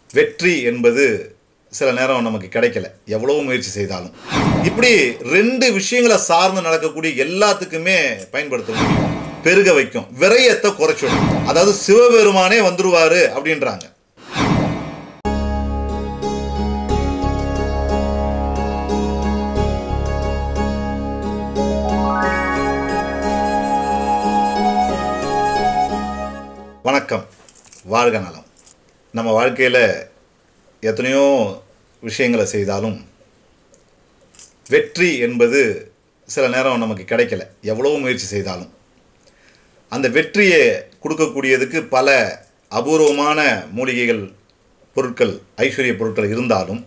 வெற்றி என்பது சில நேரம் நமக்கு கிடைக்கல எவ்வளவு முயற்சி செய்தாலும் இப்படி ரெண்டு விஷயங்களை சார்ந்து நடக்கக்கூடிய எல்லாத்துக்குமே பயன்படுத்த முடியும் பெருக வைக்கும் விரயத்தை குறைச்சிடும் அதாவது சிவபெருமானே வந்துருவாரு அப்படின்றாங்க வணக்கம் வாழ்க நலம் நம்ம வாழ்க்கையில் எத்தனையோ விஷயங்களை செய்தாலும் வெற்றி என்பது சில நேரம் நமக்கு கிடைக்கல எவ்வளோ முயற்சி செய்தாலும் அந்த வெற்றியை கொடுக்கக்கூடியதுக்கு பல அபூர்வமான மூலிகைகள் பொருட்கள் ஐஸ்வர்ய பொருட்கள் இருந்தாலும்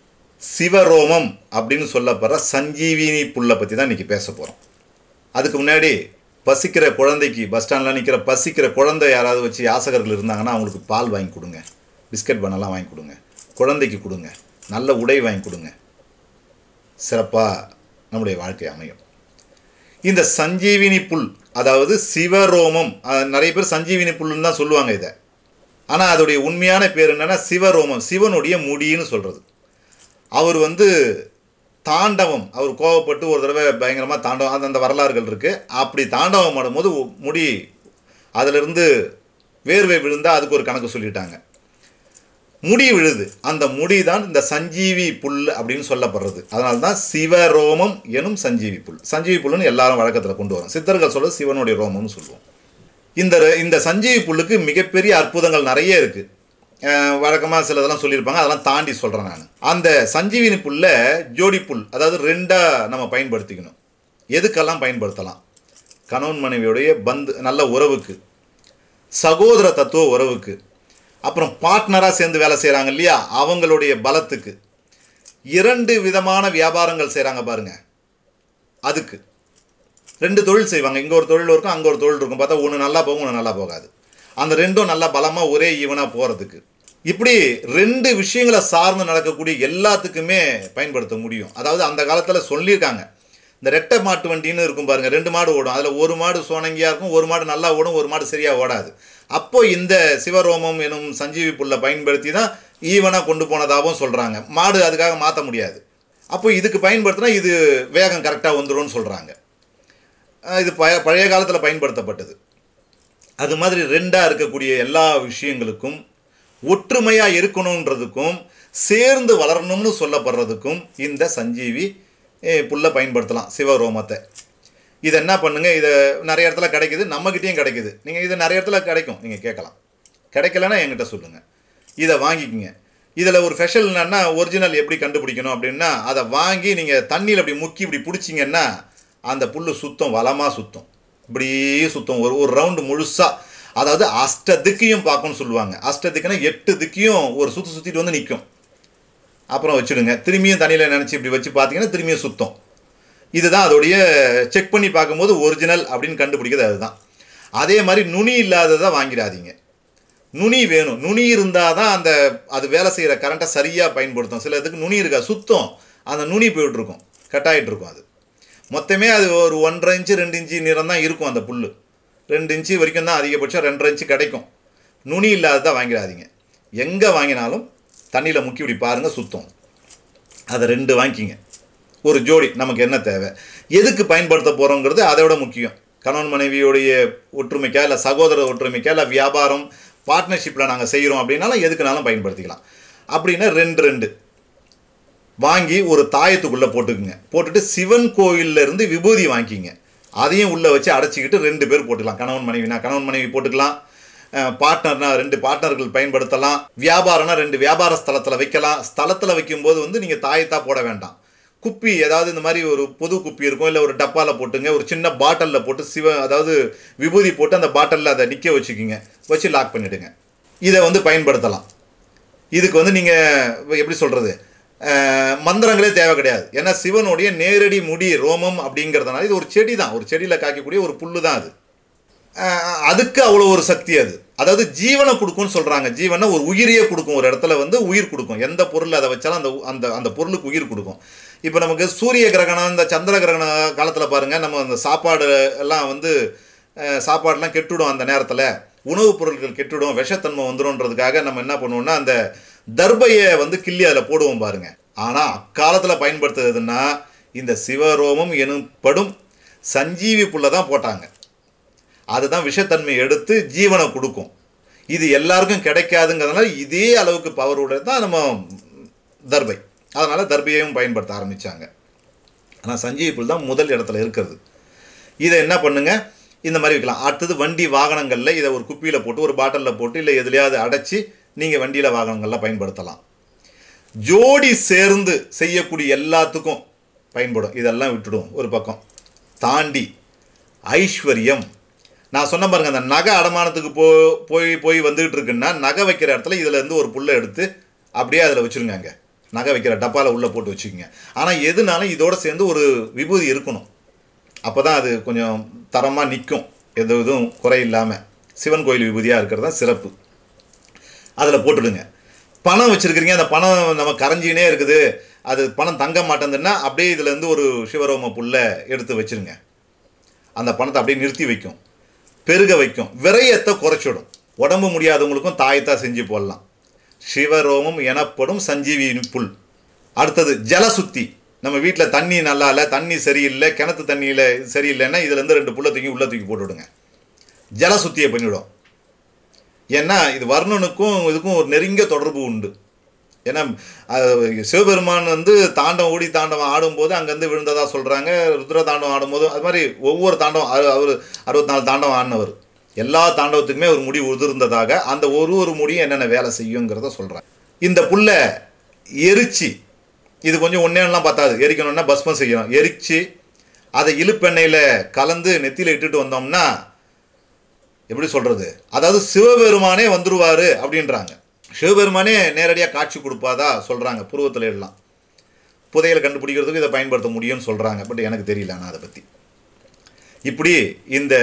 சிவரோமம் அப்படின்னு சொல்லப்படுற சஞ்சீவினி புல்லை பற்றி தான் இன்றைக்கி பேச போகிறோம் அதுக்கு முன்னாடி பசிக்கிற குழந்தைக்கு பஸ் ஸ்டாண்டில் நிற்கிற பசிக்கிற குழந்தை யாராவது வச்சு யாசகர்கள் இருந்தாங்கன்னா அவங்களுக்கு பால் வாங்கி கொடுங்க பிஸ்கட் பண்ணலாம் வாங்கி கொடுங்க குழந்தைக்கு கொடுங்க நல்ல உடை வாங்கி கொடுங்க சிறப்பாக நம்முடைய வாழ்க்கை அமையும் இந்த சஞ்சீவினி புல் அதாவது சிவரோமம் அஹ், நிறைய பேர் சஞ்சீவினி புல்லுன்னு தான் சொல்லுவாங்க இதை ஆனால் அதோடைய உண்மையான பேர் என்னென்னா சிவரோமம் சிவனுடைய முடின்னு சொல்கிறது அவர் வந்து தாண்டவம் அவர் கோவப்பட்டு ஒரு தடவை பயங்கரமாக தாண்டவம் அந்த அந்த வரலாறுகள் இருக்குது அப்படி தாண்டவம் ஆடும்போது முடி அதிலிருந்து வேர்வை விழுந்தால் அதுக்கு ஒரு கணக்கு சொல்லிட்டாங்க முடி விழுது அந்த முடி தான் இந்த சஞ்சீவி புல் அப்படின்னு சொல்லப்படுறது அதனால தான் சிவரோமம் எனும் சஞ்சீவி புல் சஞ்சீவி புல்லுன்னு எல்லாரும் வழக்கத்தில் கொண்டு வரும் சித்தர்கள் சொல்றது சிவனுடைய ரோமம்னு சொல்லுவோம் இந்த இந்த சஞ்சீவி புல்லுக்கு மிகப்பெரிய அற்புதங்கள் நிறைய இருக்குது வழக்கமாக சிலதெல்லாம் சொல்லியிருப்பாங்க அதெல்லாம் தாண்டி சொல்கிறேன் நான் அந்த சஞ்சீவினி புல்லை ஜோடி புல் அதாவது ரெண்டாக நம்ம பயன்படுத்திக்கணும் எதுக்கெல்லாம் பயன்படுத்தலாம் கணவன் மனைவியுடைய பந்து நல்ல உறவுக்கு சகோதர தத்துவ உறவுக்கு அப்புறம் பார்ட்னராக சேர்ந்து வேலை செய்கிறாங்க இல்லையா அவங்களுடைய பலத்துக்கு இரண்டு விதமான வியாபாரங்கள் செய்கிறாங்க பாருங்க அதுக்கு ரெண்டு தொழில் செய்வாங்க இங்கே ஒரு தொழில் இருக்கும் அங்கே ஒரு தொழில் இருக்கும் பார்த்தா ஒன்று நல்லா போகும் ஒன்று நல்லா போகாது அந்த ரெண்டும் நல்லா பலமாக ஒரே ஈவனாக போகிறதுக்கு இப்படி ரெண்டு விஷயங்களை சார்ந்து நடக்கக்கூடிய எல்லாத்துக்குமே பயன்படுத்த முடியும் அதாவது அந்த காலத்தில் சொல்லியிருக்காங்க இந்த ரெட்டை மாட்டு வண்டின்னு இருக்கும் பாருங்க ரெண்டு மாடு ஓடும் அதில் ஒரு மாடு சோனங்கியாக இருக்கும் ஒரு மாடு நல்லா ஓடும் ஒரு மாடு சரியாக ஓடாது அப்போ இந்த சிவரோமம் எனும் சஞ்சீவி புல்லை பயன்படுத்தி தான் ஈவனாக கொண்டு போனதாகவும் சொல்கிறாங்க மாடு அதுக்காக மாற்ற முடியாது அப்போ இதுக்கு பயன்படுத்தினா இது வேகம் கரெக்டாக வந்துரும்னு சொல்கிறாங்க இது பழைய பழைய காலத்தில் பயன்படுத்தப்பட்டது அது மாதிரி ரெண்டாக இருக்கக்கூடிய எல்லா விஷயங்களுக்கும் ஒற்றுமையாக இருக்கணுன்றதுக்கும் சேர்ந்து வளரணும்னு சொல்லப்படுறதுக்கும் இந்த சஞ்சீவி eh, புல்லை பயன்படுத்தலாம் சிவரோமத்தை இதை என்ன பண்ணுங்க இதை நிறைய இடத்துல கிடைக்குது நம்மக்கிட்டேயும் கிடைக்குது நீங்கள் இது நிறைய இடத்துல கிடைக்கும் நீங்கள் கேட்கலாம் கிடைக்கலன்னா என்கிட்ட சொல்லுங்கள் இதை வாங்கிக்கங்க இதில் ஒரு ஸ்பெஷல் என்னன்னா ஒரிஜினல் எப்படி கண்டுபிடிக்கணும் அப்படின்னா அதை வாங்கி நீங்கள் தண்ணியில் அப்படி முக்கி இப்படி பிடிச்சிங்கன்னா அந்த புல் சுத்தம் வளமாக சுத்தம் இப்படியே சுத்தம் ஒரு ஒரு ரவுண்டு முழுசாக அதாவது அஷ்ட திக்கையும் பார்க்கணும்னு சொல்லுவாங்க அஷ்ட திக்குன்னா எட்டு திக்கையும் ஒரு சுற்றி சுற்றிட்டு வந்து நிற்கும் அப்புறம் வச்சுடுங்க திரும்பியும் தண்ணியில் நினச்சி இப்படி வச்சு பார்த்தீங்கன்னா திரும்பியும் சுத்தம் இதுதான் அதோடைய செக் பண்ணி பார்க்கும்போது ஒரிஜினல் அப்படின்னு கண்டுபிடிக்கிறது அதுதான் அதே மாதிரி நுனி இல்லாததை வாங்கிடாதீங்க நுனி வேணும் நுனி இருந்தால் தான் அந்த அது வேலை செய்கிற கரண்ட்டை சரியாக பயன்படுத்தும் சில இதுக்கு நுனி இருக்கா சுத்தம் அந்த நுனி போயிட்டுருக்கும் கட்டாயிட்டு இருக்கும் அது மொத்தமே அது ஒரு ஒன்றரை இன்ச்சு ரெண்டு இன்ச்சு நிறம் தான் இருக்கும் அந்த புல் ரெண்டு இன்ச்சு வரைக்கும் தான் அதிகபட்சம் ரெண்டரை இன்ச்சு கிடைக்கும் நுனி இல்லாததை வாங்கிடாதீங்க எங்கே வாங்கினாலும் தண்ணியில் முக்கி இப்படி பாருங்கள் சுத்தம் அதை ரெண்டு வாங்கிக்கிங்க ஒரு ஜோடி நமக்கு என்ன தேவை எதுக்கு பயன்படுத்த போகிறோங்கிறது அதை விட முக்கியம் கணவன் மனைவியோடைய ஒற்றுமைக்கா இல்லை சகோதர ஒற்றுமைக்கா இல்லை வியாபாரம் பார்ட்னர்ஷிப்பில் நாங்கள் செய்கிறோம் அப்படின்னாலும் எதுக்குனாலும் பயன்படுத்திக்கலாம் அப்படின்னா ரெண்டு ரெண்டு வாங்கி ஒரு தாயத்துக்குள்ளே போட்டுக்குங்க போட்டுட்டு சிவன் கோயில்ல இருந்து விபூதி வாங்கிக்கிங்க அதையும் உள்ளே வச்சு அடைச்சிக்கிட்டு ரெண்டு பேர் போட்டுக்கலாம் கணவன் மனைவினா கணவன் மனைவி போட்டுக்கலாம் பார்ட்னர்னா ரெண்டு பார்ட்னர்கள் பயன்படுத்தலாம் வியாபாரம்னா ரெண்டு வியாபார ஸ்தலத்தில் வைக்கலாம் ஸ்தலத்தில் வைக்கும்போது வந்து நீங்கள் தாயத்தா போட வேண்டாம் குப்பி ஏதாவது இந்த மாதிரி ஒரு பொது குப்பி இருக்கும் இல்லை ஒரு டப்பாவில் போட்டுங்க ஒரு சின்ன பாட்டிலில் போட்டு சிவ அதாவது விபூதி போட்டு அந்த பாட்டிலில் அதை நிற்க வச்சுக்கிங்க வச்சு லாக் பண்ணிவிடுங்க இதை வந்து பயன்படுத்தலாம் இதுக்கு வந்து நீங்கள் எப்படி சொல்கிறது மந்திரங்களே தேவை கிடையாது ஏன்னா சிவனுடைய நேரடி முடி ரோமம் அப்படிங்கிறதுனால இது ஒரு செடி தான் ஒரு செடியில் காய்க்கக்கூடிய ஒரு புல்லு தான் அது அஹ் அதுக்கு அவ்வளோ ஒரு சக்தி அது அதாவது ஜீவனை கொடுக்கும்னு சொல்கிறாங்க ஜீவனை ஒரு உயிரியே கொடுக்கும் ஒரு இடத்துல வந்து உயிர் கொடுக்கும் எந்த பொருள் அதை வச்சாலும் அந்த அந்த அந்த பொருளுக்கு உயிர் கொடுக்கும் இப்போ நமக்கு சூரிய கிரகணம் இந்த சந்திர கிரகண காலத்தில் பாருங்கள் நம்ம அந்த சாப்பாடு எல்லாம் வந்து அஹ், சாப்பாடுலாம் கெட்டுடும் அந்த நேரத்தில் உணவுப் பொருட்கள் கெட்டுடும் விஷத்தன்மை வந்துடும்ன்றதுக்காக நம்ம என்ன பண்ணுவோம்னா அந்த தர்பையை வந்து கிள்ளி அதில் போடுவோம் பாருங்க ஆனால் அக்காலத்தில் பயன்படுத்துறதுன்னா இந்த சிவரோமம் எனப்படும் சஞ்சீவி புல்லை தான் போட்டாங்க அதுதான் விஷத்தன்மை எடுத்து ஜீவனை கொடுக்கும் இது எல்லாருக்கும் கிடைக்காதுங்கிறதுனால இதே அளவுக்கு பவர் உடையது தான் நம்ம தர்பை அதனால் தர்பையையும் பயன்படுத்த ஆரம்பித்தாங்க ஆனால் சஞ்சீவி புல் தான் முதல் இடத்துல இருக்கிறது இதை என்ன பண்ணுங்க இந்த மாதிரி வைக்கலாம் அடுத்தது வண்டி வாகனங்களில் இதை ஒரு குப்பியில் போட்டு ஒரு பாட்டிலில் போட்டு இல்லை எதுலையாவது அடைச்சி நீங்கள் வண்டியில் வாகனங்களில் பயன்படுத்தலாம் ஜோடி சேர்ந்து செய்யக்கூடிய எல்லாத்துக்கும் பயன்படும் இதெல்லாம் விட்டுடும் ஒரு பக்கம் தாண்டி ஐஸ்வர்யம் நான் சொன்ன பாருங்க அந்த நகை அடமானத்துக்கு போ போய் போய் வந்துகிட்டு இருக்குன்னா நகை வைக்கிற இடத்துல இதில் இருந்து ஒரு புல்லை எடுத்து அப்படியே அதில் வச்சுருங்க அங்கே நகை வைக்கிற டப்பாவில் உள்ளே போட்டு வச்சுக்கோங்க ஆனால் எதுனாலும் இதோட சேர்ந்து ஒரு விபூதி இருக்கணும் அப்போ தான் அது கொஞ்சம் தரமாக நிற்கும் எந்த இதுவும் குறை இல்லாமல் சிவன் கோயில் விபூதியாக இருக்கிறது தான் சிறப்பு அதில் போட்டுடுங்க பணம் வச்சுருக்கிறீங்க அந்த பணம் நம்ம கரைஞ்சினே இருக்குது அது பணம் தங்க மாட்டேங்குதுன்னா அப்படியே இதுலேருந்து ஒரு சிவரோம புல்லை எடுத்து வச்சுருங்க அந்த பணத்தை அப்படியே நிறுத்தி வைக்கும் பெருக வைக்கும் விரயத்தை குறைச்சிடும் உடம்பு முடியாதவங்களுக்கும் தாயத்தான் செஞ்சு போடலாம் சிவரோமம் எனப்படும் சஞ்சீவி புல் அடுத்தது ஜலசுத்தி நம்ம வீட்டில் தண்ணி நல்லா இல்லை தண்ணி சரியில்லை கிணத்து தண்ணியில் சரியில்லைன்னா இதுலேருந்து ரெண்டு புல்லை தூக்கி உள்ளே தூக்கி போட்டுவிடுங்க ஜலசுத்தியை பண்ணிவிடும் ஏன்னா இது வர்ணனுக்கும் இதுக்கும் ஒரு நெருங்கிய தொடர்பு உண்டு ஏன்னா அஹ், சிவபெருமான் வந்து தாண்டவம் ஓடி தாண்டவம் ஆடும்போது அங்கேருந்து விழுந்ததா சொல்கிறாங்க ருத்ர தாண்டவம் ஆடும்போது அது மாதிரி ஒவ்வொரு தாண்டவம் அவர் அறுபத்தி நாலு தாண்டவம் ஆடினவர் எல்லா தாண்டவத்துக்குமே ஒரு முடி உதிர்ந்ததாக அந்த ஒரு ஒரு முடியும் என்னென்ன வேலை செய்யுங்கிறத சொல்கிறாங்க இந்த புல்லை எரிச்சு இது கொஞ்சம் ஒன்றேலாம் பார்த்தாது எரிக்கணும்னா பஸ்மம் செய்யணும் எரிச்சு அதை இழுப்பெண்ணெயில் கலந்து நெத்தியில் இட்டுட்டு வந்தோம்னா எப்படி சொல்கிறது அதாவது சிவபெருமானே வந்துருவார் அப்படின்றாங்க சிவபெருமானே நேரடியாக காட்சி கொடுப்பாதா சொல்கிறாங்க புருவத்தில் எல்லாம் புதையலை கண்டுபிடிக்கிறதுக்கு இதை பயன்படுத்த முடியும்னு சொல்கிறாங்க பட் எனக்கு தெரியல நான் அதை பற்றி இப்படி இந்த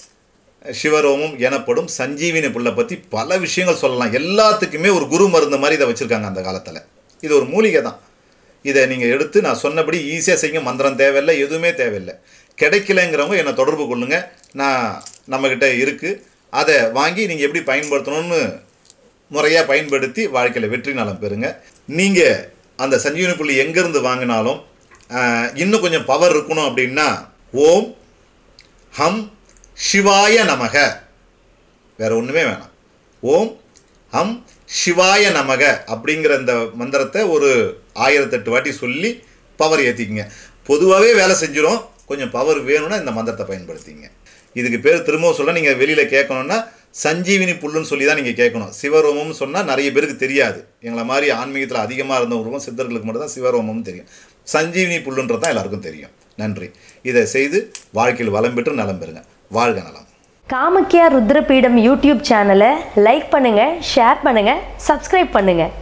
சிவரோமம் எனப்படும் சஞ்சீவினி புல்லை பற்றி பல விஷயங்கள் சொல்லலாம் எல்லாத்துக்குமே ஒரு குரு மருந்து மாதிரி இதை வச்சுருக்காங்க அந்த காலத்தில் இது ஒரு மூலிகை தான் இதை நீங்கள் எடுத்து நான் சொன்னபடி ஈஸியாக செய்யுங்க மந்திரம் தேவையில்லை எதுவுமே தேவையில்லை கிடைக்கலங்கிறவங்க என்னை தொடர்பு கொள்ளுங்கள் நான் நம்மக்கிட்ட இருக்குது அதை வாங்கி நீங்கள் எப்படி பயன்படுத்தணும்னு முறையாக பயன்படுத்தி வாழ்க்கையில் வெற்றி நலம் பெறுங்க நீங்கள் அந்த சஞ்சீவனி புள்ளி எங்கேருந்து வாங்கினாலும் ஆஹ், இன்னும் கொஞ்சம் பவர் இருக்கணும் அப்படின்னா ஓம் ஹம் சிவாய நமக வேற ஒன்றுமே வேணாம் ஓம் ஹம் சிவாய நமக அப்படிங்கிற இந்த மந்திரத்தை ஒரு ஆயிரத்தெட்டு வாட்டி சொல்லி பவர் ஏற்றிக்கிங்க பொதுவாகவே வேலை செஞ்சிடும் கொஞ்சம் பவர் வேணும்னா இந்த மந்திரத்தை பயன்படுத்திங்க இதுக்கு பேர் திரும்பவும் சொல்ல நீங்கள் வெளியில் கேட்கணுன்னா சஞ்சீவினி புல்லுன்னு சொல்லி தான் நீங்கள் கேட்கணும் சிவரோமம்னு சொன்னால் நிறைய பேருக்கு தெரியாது எங்களை மாதிரி ஆன்மீகத்தில் அதிகமாக இருந்தவங்களுக்கும் சித்தர்களுக்கு மட்டும் தான் சிவரோமம்னு தெரியும் சஞ்சீவினி புல்லுன்றது தான் எல்லாருக்கும் தெரியும் நன்றி இதை செய்து வாழ்க்கையில் வளம் பெற்று நலம் பெறுங்க வாழ்க நலம் காமக்கியா ருத்ரபீடம் யூடியூப் சேனலை லைக் பண்ணுங்கள் ஷேர் பண்ணுங்கள் சப்ஸ்கிரைப் பண்ணுங்கள்